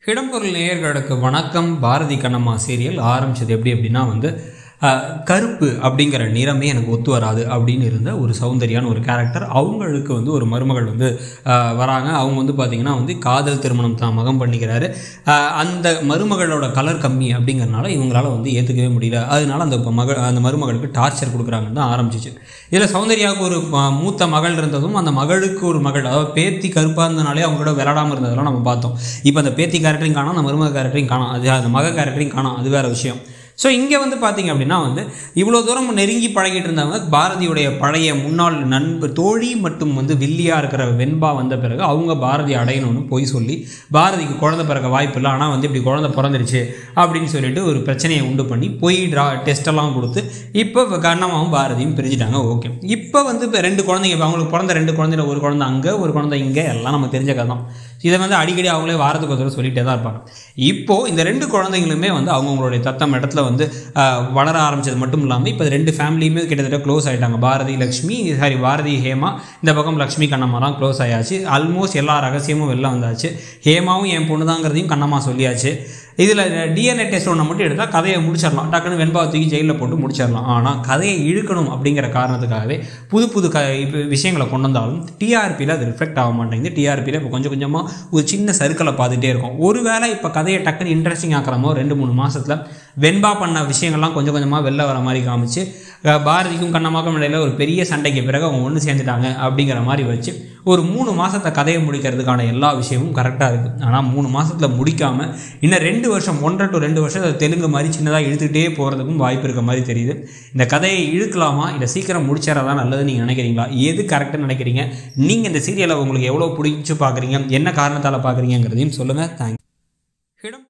இடம்பொருள் நேயர்களுக்கு வணக்கம் பாரதி கண்ணம்மா சீரியல் ஆரம்பிச்சது எப்படி அப்படின்னா வந்து அஹ், கருப்பு அப்படிங்கிற நிறமே எனக்கு ஒத்து வராது அப்படின்னு இருந்த ஒரு சௌந்தர்யான ஒரு கேரக்டர் அவங்களுக்கு வந்து ஒரு மருமகள் வந்து அஹ், வராங்க அவங்க வந்து பார்த்திங்கன்னா வந்து காதல் திருமணம் தான் மகம் பண்ணிக்கிறாரு அஹ், அந்த மருமகளோட கலர் கம்மி அப்படிங்கிறனால இவங்களால வந்து ஏற்றுக்கவே முடியல அதனால அந்த மகள் அந்த மருமகளுக்கு டார்ச்சர் கொடுக்குறாங்கன்னு தான் ஆரம்பிச்சிச்சு இதில் சௌந்தர்யாவுக்கு ஒரு ம- மூத்த மகள் இருந்ததும் அந்த மகளுக்கு ஒரு மகள் அதாவது பேத்தி கருப்பாக இருந்தனாலே அவங்க கூட விளையாடாமல் இருந்ததெல்லாம் நம்ம பார்த்தோம் இப்போ அந்த பேத்தி கேரக்டரையும் காணோம் அந்த மருமக கேரக்டரையும் காணோம் அது அந்த மக கேரக்டரையும் காணோம் அது வேற விஷயம் ஸோ இங்கே வந்து பார்த்தீங்க அப்படின்னா வந்து இவ்வளோ தூரம் நெருங்கி பழகிட்டு இருந்தவங்க பாரதியுடைய பழைய முன்னாள் நண்பர் தோழி மற்றும் வந்து வில்லியாக இருக்கிற வெண்பா வந்த பிறகு அவங்க பாரதி அடையணும்னு போய் சொல்லி பாரதிக்கு குழந்தை பிறக்க வாய்ப்பு இல்லை ஆனால் வந்து இப்படி குழந்தை பிறந்துருச்சு அப்படின்னு சொல்லிட்டு ஒரு பிரச்சனையை உண்டு பண்ணி போய் ட்ரா டெஸ்டெல்லாம் கொடுத்து இப்போ கண்ணம்மாவும் பாரதியும் பிரிஞ்சுட்டாங்க ஓகே இப்போ வந்து இப்போ ரெண்டு குழந்தைங்க இப்போ அவங்களுக்கு பிறந்த ரெண்டு குழந்தைல ஒரு குழந்தை அங்கே ஒரு குழந்தை இங்கே எல்லாம் நம்ம தெரிஞ்ச கதை தான் இதை வந்து அடிக்கடி அவங்களே வாரத்துக்கு ஒரு தடவை சொல்லிட்டே தான் இருப்பாங்க இப்போது இந்த ரெண்டு குழந்தைங்களுமே வந்து அவங்கவுங்களுடைய தத்தம் இடத்துல வந்து ஆஹ், வளர ஆரம்பிச்சது மட்டும் இல்லாமல் இப்போ ரெண்டு ஃபேமிலியுமே கிட்டத்தட்ட க்ளோஸ் ஆகிட்டாங்க பாரதி லக்ஷ்மி சாரி பாரதி ஹேமா இந்த பக்கம் லக்ஷ்மி கண்ணம்மாலாம் க்ளோஸ் ஆயாச்சு ஆல்மோஸ்ட் எல்லா ரகசியமும் வெளில வந்தாச்சு ஹேமாவும் என் பொண்ணு தாங்கிறதையும் கண்ணம்மா சொல்லியாச்சு இதில் டிஎன்ஏ டெஸ்ட் ஒன்று மட்டும் எடுத்தால் கதையை முடிச்சிடலாம் டக்குன்னு வெண்பாவை தூக்கி ஜெயிலில் போட்டு முடிச்சிடலாம் ஆனால் கதையை இழுக்கணும் அப்படிங்கிற காரணத்துக்காகவே புது புது க இப்போ விஷயங்களை கொண்டு வந்தாலும் டிஆர்பியில் அது ரிஃப்ளெக்ட் ஆக மாட்டேங்குது டிஆர்பியில் இப்போ கொஞ்சம் கொஞ்சமாக ஒரு சின்ன சர்க்கிளை பார்த்துட்டே இருக்கும் ஒருவேளை இப்போ கதையை டக்குன்னு இன்ட்ரெஸ்டிங் ஆக்கிறமோ ரெண்டு மூணு மாசத்துல வெண்பா பண்ண விஷயங்கள்லாம் கொஞ்சம் கொஞ்சமாக வெளில வர மாதிரி காமிச்சு அஹ், பாரதிக்கும் கண்ணம்மாக்கும் இடையில ஒரு பெரிய சண்டைக்கு பிறகு அவங்க ஒன்று சேர்ந்துட்டாங்க அப்படிங்கிற மாதிரி வச்சு ஒரு மூணு மாசத்தை கதையை முடிக்கிறதுக்கான எல்லா விஷயமும் கரெக்டாக இருக்குது ஆனால் மூணு மாசத்துல முடிக்காமல் இன்னும் ரெண்டு வருஷம் ஒன்றரை டு ரெண்டு வருஷம் அதை தெலுங்கு மாதிரி சின்னதாக இழுத்துக்கிட்டே போகிறதுக்கும் வாய்ப்பு இருக்க மாதிரி தெரியுது இந்த கதையை இழுக்கலாமா இல்லை சீக்கிரம் முடிச்சிடறதா நல்லது நீங்கள் நினைக்கிறீங்களா எது கரெக்டாக நினைக்கிறீங்க நீங்கள் இந்த சீரியலை உங்களுக்கு எவ்வளோ பிடிச்சி பார்க்குறீங்க என்ன காரணத்தால் பார்க்குறீங்கிறதையும் சொல்லுங்கள் தேங்க்ஸ் இடம்